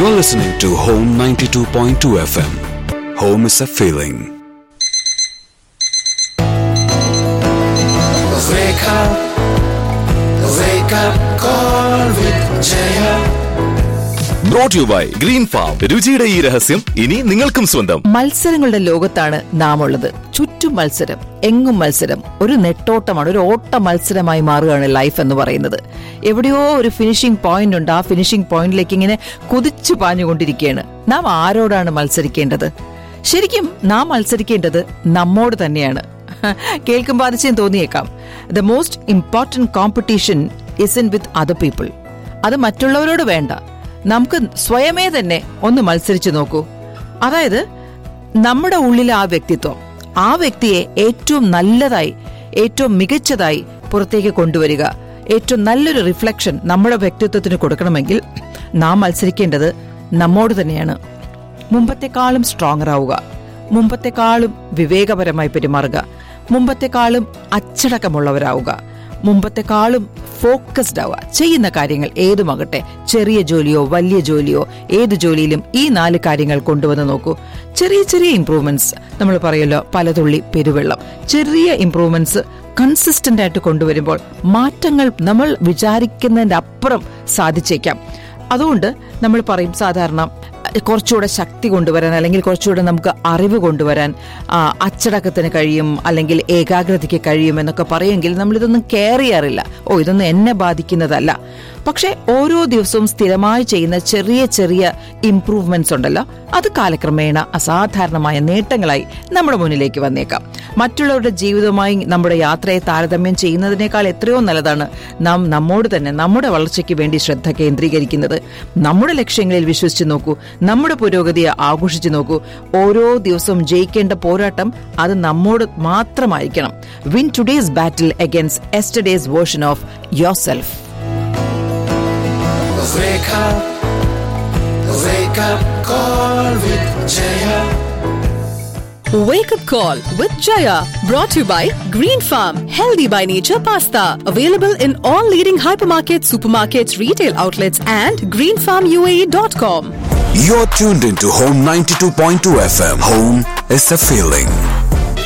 You're listening to Home 92.2 FM. Home is a feeling. Wake up, wake up, call with Jaya. Brought you by Green Farm രുചിയുടെ ഈ രഹസ്യം ഇനി നിങ്ങൾക്കും സ്വന്തം മത്സരങ്ങളുടെ ലോകത്താണ് നാം ഉള്ളത് ചുറ്റും മത്സരം എങ്ങും മത്സരം ഒരു നെട്ടോട്ടമാണ് ഒരു ഓട്ട മത്സരമായി മാറുകയാണ് ലൈഫ് എന്ന് പറയുന്നത് എവിടെയോ ഒരു ഫിനിഷിംഗ് പോയിന്റ് ഉണ്ട് ആ ഫിനിഷിംഗ് പോയിന്റിലേക്ക് ഇങ്ങനെ കുതിച്ചു പാഞ്ഞുകൊണ്ടിരിക്കുകയാണ് നാം ആരോടാണ് മത്സരിക്കേണ്ടത് ശരിക്കും നാം മത്സരിക്കേണ്ടത് നമ്മോട് തന്നെയാണ് കേൾക്കുമ്പോൾ അതിശയം തോന്നിയേക്കാം the most important competition is in with other people അത് മറ്റുള്ളവരോട് വേണ്ട നമുക്ക് സ്വയമേ തന്നെ ഒന്ന് മത്സരിച്ചു നോക്കൂ അതായത് നമ്മുടെ ഉള്ളിലെ ആ വ്യക്തിത്വം ആ വ്യക്തിയെ ഏറ്റവും നല്ലതായി ഏറ്റവും മികച്ചതായി പുറത്തേക്ക് കൊണ്ടുവരിക ഏറ്റവും നല്ലൊരു റിഫ്ലക്ഷൻ നമ്മുടെ വ്യക്തിത്വത്തിന് കൊടുക്കണമെങ്കിൽ നാം മത്സരിക്കേണ്ടത് നമ്മോട് തന്നെയാണ് മുമ്പത്തെക്കാളും സ്ട്രോങ്ങർ ആവുക മുമ്പത്തെക്കാളും വിവേകപരമായി പെരുമാറുക മുമ്പത്തെക്കാളും അച്ചടക്കമുള്ളവരാവുക മുമ്പത്തെക്കാളും ഫോക്കസ്ഡ് ആവുക ചെയ്യുന്ന കാര്യങ്ങൾ ഏതുമാകട്ടെ ചെറിയ ജോലിയോ വലിയ ജോലിയോ ഏത് ജോലിയിലും ഈ നാല് കാര്യങ്ങൾ കൊണ്ടുവന്ന് നോക്കൂ ചെറിയ ചെറിയ ഇംപ്രൂവ്മെന്റ്സ് നമ്മൾ പറയുമല്ലോ പലതുള്ളി പെരുവെള്ളം ചെറിയ ഇംപ്രൂവ്മെന്റ്സ് കൺസിസ്റ്റന്റ് ആയിട്ട് കൊണ്ടുവരുമ്പോൾ മാറ്റങ്ങൾ നമ്മൾ വിചാരിക്കുന്നതിന്റെ അപ്പുറം സാധിച്ചേക്കാം അതുകൊണ്ട് നമ്മൾ പറയും സാധാരണ കുറച്ചുകൂടെ ശക്തി കൊണ്ടുവരാൻ അല്ലെങ്കിൽ കുറച്ചുകൂടെ നമുക്ക് അറിവ് കൊണ്ടുവരാൻ ആ, അച്ചടക്കത്തിന് കഴിയും അല്ലെങ്കിൽ ഏകാഗ്രതയ്ക്ക് കഴിയും എന്നൊക്കെ പറയുമെങ്കിൽ നമ്മൾ ഇതൊന്നും കെയർ ചെയ്യാറില്ല ഓ ഇതൊന്നും എന്നെ ബാധിക്കുന്നതല്ല പക്ഷെ ഓരോ ദിവസവും സ്ഥിരമായി ചെയ്യുന്ന ചെറിയ ചെറിയ ഇംപ്രൂവ്മെന്റ്സ് ഉണ്ടല്ലോ അത് കാലക്രമേണ അസാധാരണമായ നേട്ടങ്ങളായി നമ്മുടെ മുന്നിലേക്ക് വന്നേക്കാം മറ്റുള്ളവരുടെ ജീവിതവുമായി നമ്മുടെ യാത്രയെ താരതമ്യം ചെയ്യുന്നതിനേക്കാൾ എത്രയോ നല്ലതാണ് നാം നമ്മോട് തന്നെ നമ്മുടെ വളർച്ചയ്ക്ക് വേണ്ടി ശ്രദ്ധ കേന്ദ്രീകരിക്കുന്നത് നമ്മുടെ ലക്ഷ്യങ്ങളിൽ വിശ്വസിച്ച് നോക്കൂ നമ്മുടെ പുരോഗതിയെ ആഘോഷിച്ചു നോക്കൂ ഓരോ ദിവസവും ജയിക്കേണ്ട പോരാട്ടം അത് നമ്മോട് മാത്രമായിരിക്കണം win today's battle against yesterday's version of yourself Wake up, wake up, call with Jaya. Wake up call with Jaya brought to you by Green Farm Healthy by Nature Pasta available in all leading hypermarkets, supermarkets, retail outlets and greenfarmuae.com. You're tuned into Home 92.2 FM. Home is a feeling.